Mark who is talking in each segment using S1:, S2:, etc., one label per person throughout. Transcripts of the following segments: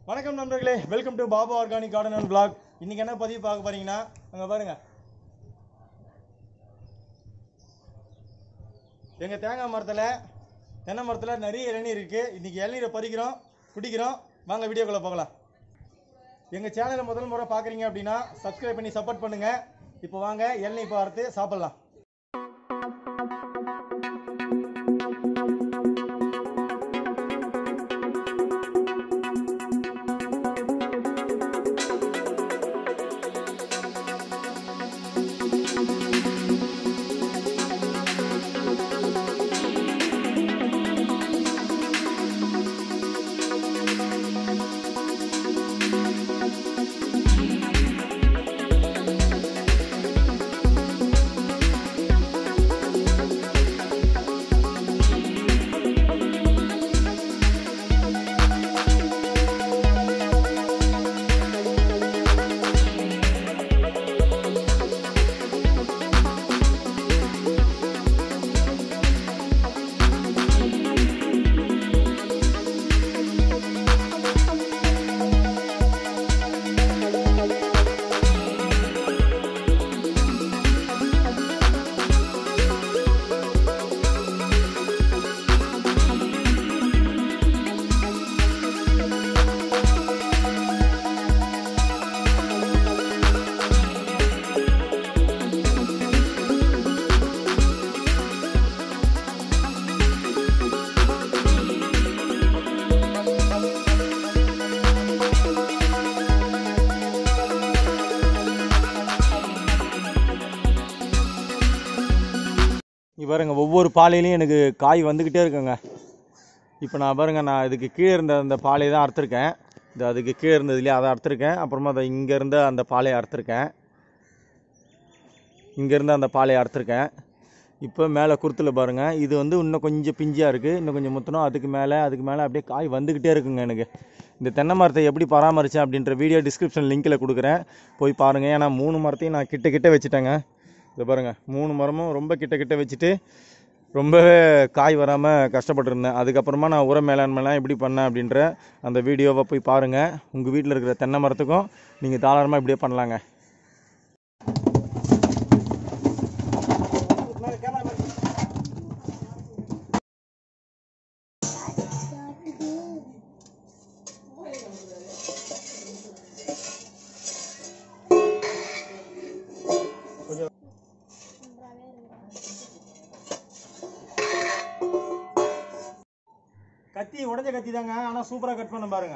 S1: வணக்கம் நண்பர்களே welcome to Baba organic garden and vlog இன்னைக்கு என்ன பதிவு பார்க்க போறீங்கன்னா அங்க பாருங்க எங்க தேங்காய் மரத்துல தென்னை மரத்துல நிறைய இளநீர் இருக்கு இன்னைக்கு இளநீரை பறிக்கிறோம் குடிக்கிறோம் வாங்க வீடியோக்குள்ள போகலாம் எங்க சேனலை முதல் முறை பார்க்குறீங்க அப்படின்னா சப்ஸ்கிரைப் பண்ணி சப்போர்ட் பண்ணுங்க இப்போ வாங்க இளநீர் பார்த்து சாப்பிடலாம் இங்க பாருங்க ஒவ்வொரு பாலையிலையும் எனக்கு காய் வந்துக்கிட்டே இருக்குங்க இப்போ நான் பாருங்க நான் இதுக்கு கீழே இருந்த அந்த பாலையை தான் அறுத்துருக்கேன் இது அதுக்கு கீழே இருந்ததுலேயே அதை அறுத்துருக்கேன் அப்புறமா அதை இங்கே இருந்த அந்த பாலையை அறுத்துருக்கேன் இங்கே இருந்த அந்த பாலையை அறுத்துருக்கேன் இப்போ மேலே குருத்தில் பாருங்கள் இது வந்து இன்னும் கொஞ்சம் பிஞ்சியாக இருக்குது இன்னும் கொஞ்சம் முத்தணும் அதுக்கு மேலே அதுக்கு மேலே அப்படியே காய் வந்துக்கிட்டே இருக்குங்க எனக்கு இந்த தென்னை மரத்தை எப்படி பராமரித்தேன் அப்படின்ற வீடியோ டிஸ்கிரிப்ஷன் லிங்க்கில் கொடுக்குறேன் போய் பாருங்கள் ஏன்னா மூணு மரத்தையும் நான் கிட்ட கிட்ட வச்சுட்டேங்க இதை பாருங்கள் மூணு மரமும் ரொம்ப கிட்ட கிட்ட வச்சுட்டு ரொம்பவே காய் வராமல் கஷ்டப்பட்டுருந்தேன் அதுக்கப்புறமா நான் உர மேலாண்மைலாம் எப்படி பண்ணேன் அப்படின்ற அந்த வீடியோவை போய் பாருங்கள் உங்கள் வீட்டில் இருக்கிற தென்னை மரத்துக்கும் நீங்கள் தாராளமாக இப்படியே பண்ணலாங்க கத்தி உடஞ்ச கத்தி தாங்க ஆனால் சூப்பராக கட் பண்ண பாருங்க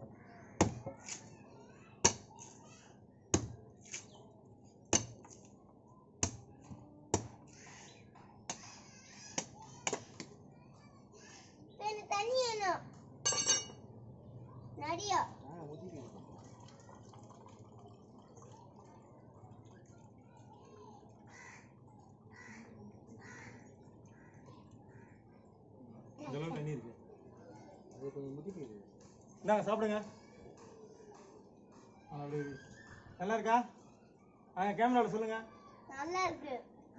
S2: எனக்கு தண்ணி வேணும் நிறைய
S1: இதெல்லாம் தண்ணி இருக்கு இந்தாங்க சாப்பிடுங்க ஆ, அப்படியே இரு. நல்லா இருக்கா ஆ கேமராவில் சொல்லுங்க
S2: நல்லா இருக்கு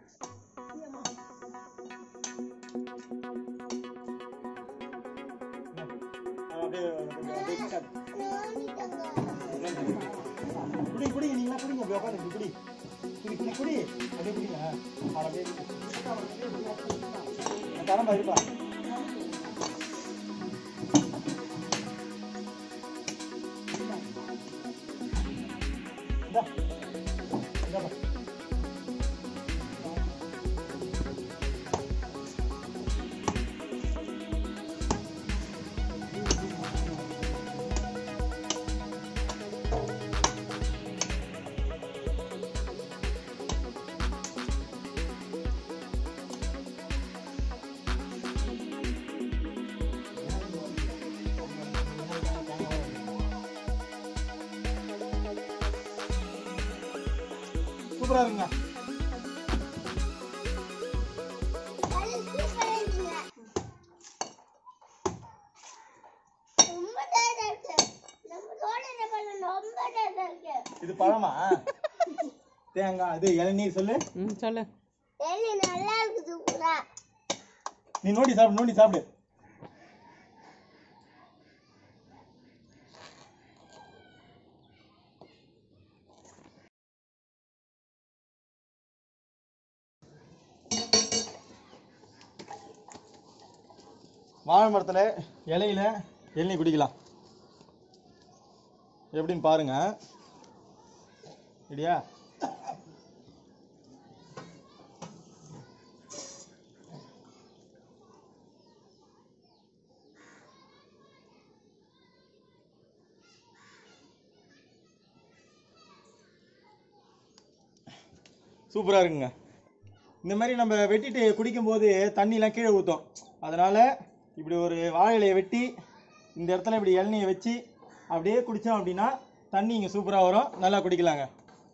S1: ஆ, அப்படியே அப்படியே காட்டு.
S2: நோண்டிட்டாங்க.
S1: குடி குடி நீங்களா குடிங்க அப்படி உட்காந்து குடி குடி குடி குடி அப்படியே குடிங்க ஆ, அப்படியே நான் தரமா இருப்பா இந்தா. இந்தாப்பா. சூப்பரா இருக்குங்க
S2: அது சூப்பரா இருக்குங்க. ரொம்ப டேஸ்டா இருக்கு. நம்ம தோட்டத்துல பண்ண ரொம்ப டேஸ்டா இருக்கு.
S1: இது பழமா தேங்காய் இது இளநீர் சொல்லு
S3: ம் சொல்லு
S2: ஏலி நல்லா இருக்கு சூப்பரா
S1: நீ நோண்டி சாப்பிடு நோண்டி சாப்பிடு வாழை மரத்தில் இலையில இளநீ குடிக்கலாம் எப்படின்னு பாருங்க சரியா சூப்பராக இருக்குங்க இந்த மாதிரி நம்ம வெட்டிட்டு குடிக்கும்போது தண்ணிலாம் கீழே ஊற்றும் அதனால் இப்படி ஒரு வாழை இலையை வெட்டி இந்த இடத்துல இப்படி இளநியை வச்சு அப்படியே குடித்தோம் அப்படின்னா தண்ணி இங்கே சூப்பராக வரும் நல்லா குடிக்கலாங்க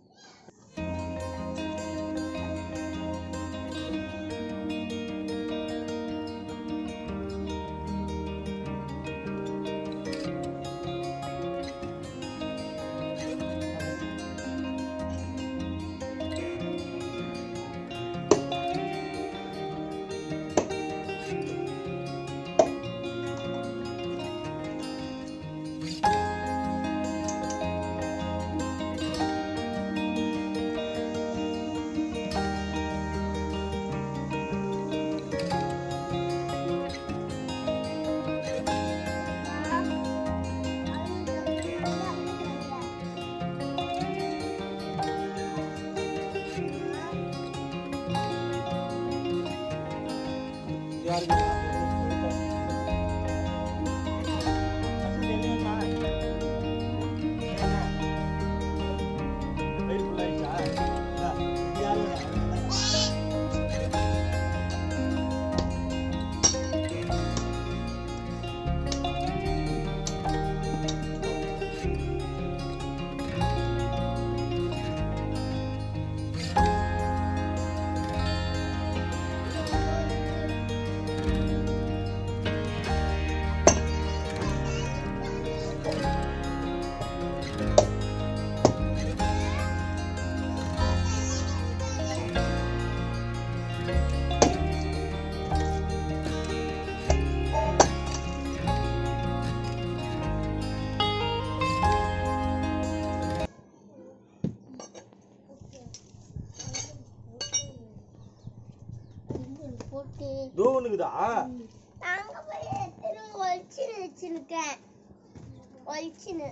S2: போட்டு
S1: தூணுக்குதா
S2: நாங்க போய் எடுத்துட்டு ஒழிச்சுன்னு வச்சிருக்கேன் ஒழிச்சுன்னு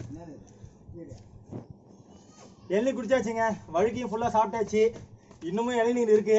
S1: இளநீர் குடிச்சாச்சுங்க வழுக்கையும் ஃபுல்லாக சாப்பிட்டாச்சு இன்னமும் இளநீர் இருக்கு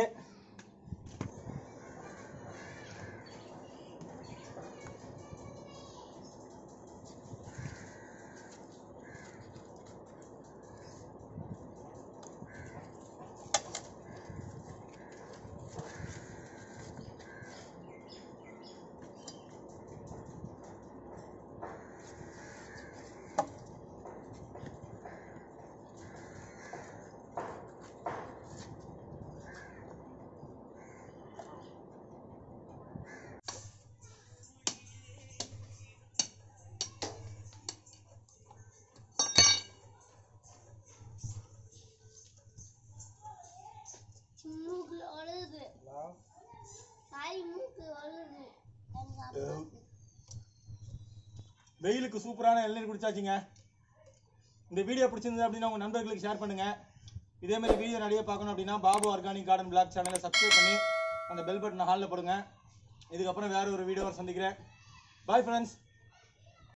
S2: மூக்கு ஒழுகுது தாய் மூக்கு ஒழுகுது எங்க அம்மாக்கு.
S1: வெயிலுக்கு சூப்பரான இளநீர் குடிச்சாச்சுங்க இந்த வீடியோ பிடிச்சிருந்தது அப்படின்னா உங்கள் நண்பர்களுக்கு ஷேர் பண்ணுங்க இதே மாதிரி வீடியோ நிறைய பார்க்கணும் அப்படின்னா பாபு ஆர்கானிக் கார்டன் பிளாக் சேனலை சப்ஸ்கிரைப் பண்ணி அந்த பெல் பட்டனை ஹாலில் போடுங்க இதுக்கப்புறம் வேற ஒரு வீடியோவை சந்திக்கிறேன் பாய் ஃப்ரெண்ட்ஸ்